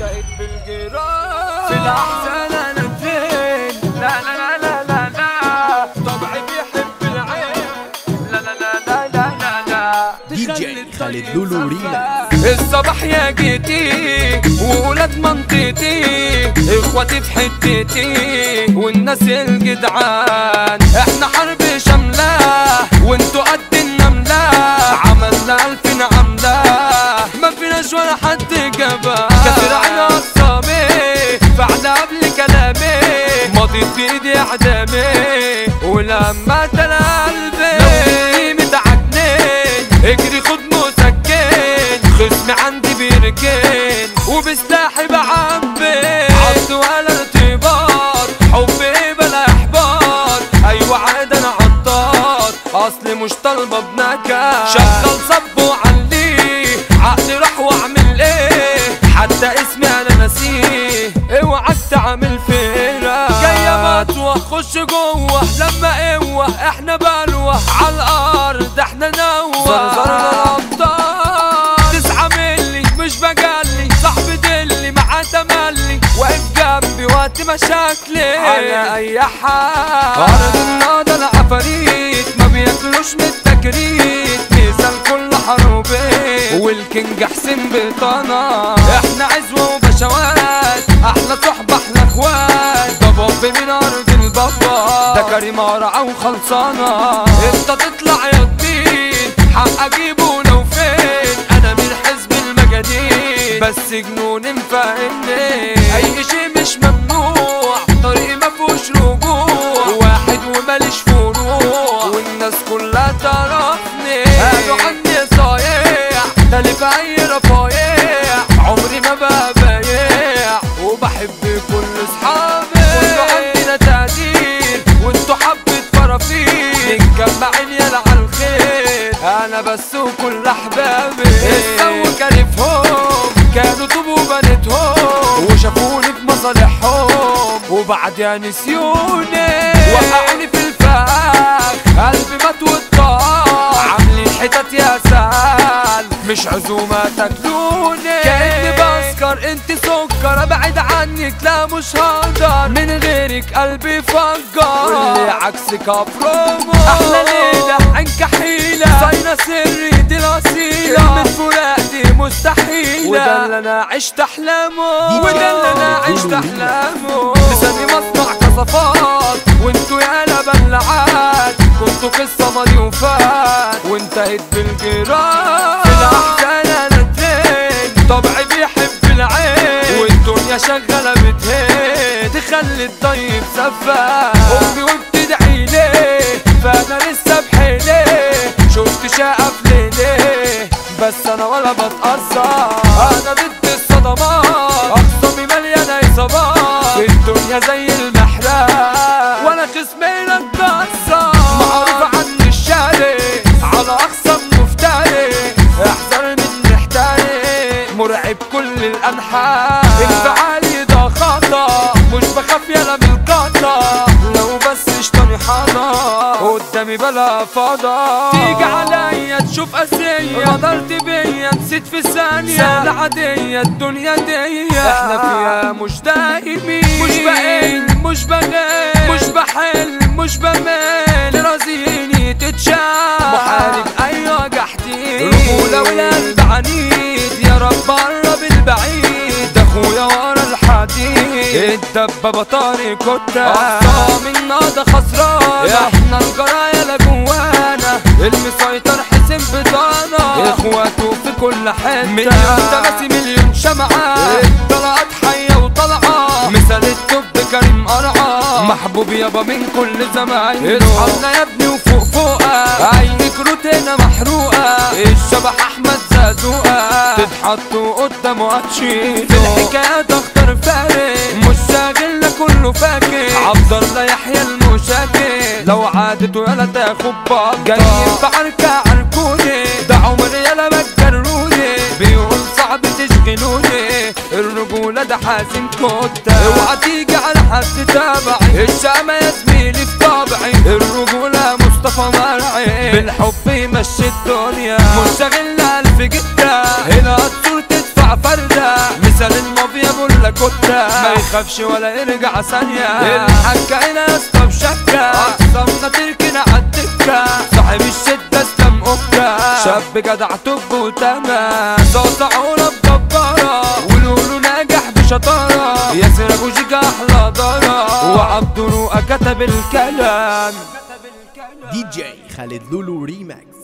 وانتهت بالجيران في الاحزان انا فين لا لا لا لا لا لا طبعي بيحب العين لا لا لا لا لا لا لا دي جي تخلي خالد الطريق لولو سفاح. الصباح يا جيتي وولاد منطقتي اخواتي في حتتي والناس الجدعان احنا حرب شاملة وانتوا قد النملة عملنا الف عملة ما فيناش ولا حد جابها كسر عين عصامي فعل قبل كلامي ماضي بايدي اعدامي ولما تلا قلبي لو متعجنين اجري خد مسكن خصمي عندي بيركن وبسلاحي بعبي عض ولا ارتباط حبي بلا احباط ايوه عاد انا عطار اصلي مش طالبه بنكد شغل صب وعليه عقلي راح واعمل ايه حتى اسمي انا ناسيه اوعك تعمل فينا جايه مطوه خش جوه لما قوه احنا بلوه على الارض احنا نوه زرزرنا الابطال تسعة ملي مش بجلي صاحبي دلي معاه تملي واقف جنبي وقت مشاكلي على اي حال ارض النهضه العفاريت ما بياكلوش من التكريت مثال كل حروبي والكينج حسين بطانة احنا عزوة وبشوات احلى صحبة احلى اخوات ده بابي من ارض البابا ده كريم قرعة وخلصانة انت تطلع يا الدين حق اجيبه لو فين انا من حزب المجانين بس جنون مفهمني اي شيء مش ممنوع طريقي ما فيهوش رجوع واحد وماليش فروع والناس كلها تعرفني قالوا عني صايع ده اللي في اي رفايع عمري ما بقى بايع وبحب كل اصحابي كله عندنا تقدير وانتوا حبة فرافير متجمعين يلا على الخير انا بس وكل احبابي السو كارفهم كانوا طوب وبنتهم وشافوني في مصالحهم وبعد يا نسيوني وقعوني في الفخ قلبي مات والطاق عاملين حتت يا سال مش عزومة تاكلوني كأني بسكر انت سكر ابعد عنك لا مش هقدر من غيرك قلبي فجر واللي عكسك افرمه احلى ليلة عنك حيلة صاينة سري دي الاصيلة كلمة فراق دي مستحيلة وده اللي انا عشت احلامه وده اللي انا عشت احلامه لساني مصنع كصفات وانتوا يالا بلعات كنتوا قصة ماضي وفات وانتهت بالجيران في الاحزان انا ترين طبعي بيحب العين والدنيا شغالة بتهين تخلي الطيب سفاح امي وبتدعي ليه فانا لسه بحيليه شفت شقف ليليه بس انا ولا بتأثر انا ضد الصدمات اخصامي مليانة اصابات الدنيا زي المحراب وانا خصمي لا اتكسر معروف عني الشارع على اقصى مفتري احذر من محتري مرعب كل الانحاء انفعالي ده خطا مش بخاف يلا من القطا لو بس اشتري حاضر قدامي بلا فضا تيجي عليا تشوف اسية غدرت بيا نسيت في ثانية سهلة عادية الدنيا دي احنا فيها مش دايمين مش بقين مش بغير مش بحل مش بمل رازيني تتشاف محارب ايوه جحدين رجولة والقلب عنيد يا رب قرب البعيد ده اخويا ورا الحديد الدبابة طارق كتا اقصى منا ده خسران احنا الجرايا لا جوانا المسيطر حسين بطانة اخواته في كل حتة مليون تماسي مليون شمعة الطلقات حية وطلعة مثال التوب كريم قرعة محبوب يابا من كل زمان اصحابنا يا ابني وفوق فوقة عينك روتينا محروقة الشبح احمد زازوقة تتحط قدامه هتشيله في الحكايات اختار فارق مش شاغلنا كله فاكر عبد الله يحيى المشاكل لو عادت ولا تاخد بط جايين بعركة عركوني ده عمري يلا بتجروني بيقول صعب تشغلوني الرجولة ده حازم كوتا اوعى تيجي على حد تابعي الشامة يا زميلي في طبعي الرجولة مصطفى مرعي بالحب يمشي الدنيا مش شاغلنا الف جدة هنا الدور تدفع فردة مثال المافيا بولا كوتا ما يخافش ولا يرجع ثانية الحكة هنا يا اسطى بشكة أقسمنا تركنا عالدكة صاحب الشدة اسلام أوكا شاب جدع توب وتمام صوت عولة بجبارة ولولو ناجح بشطارة ياسر أبو جيجا أحلى دارة وعبد رؤى كتب الكلام دي جي خالد لولو ريماكس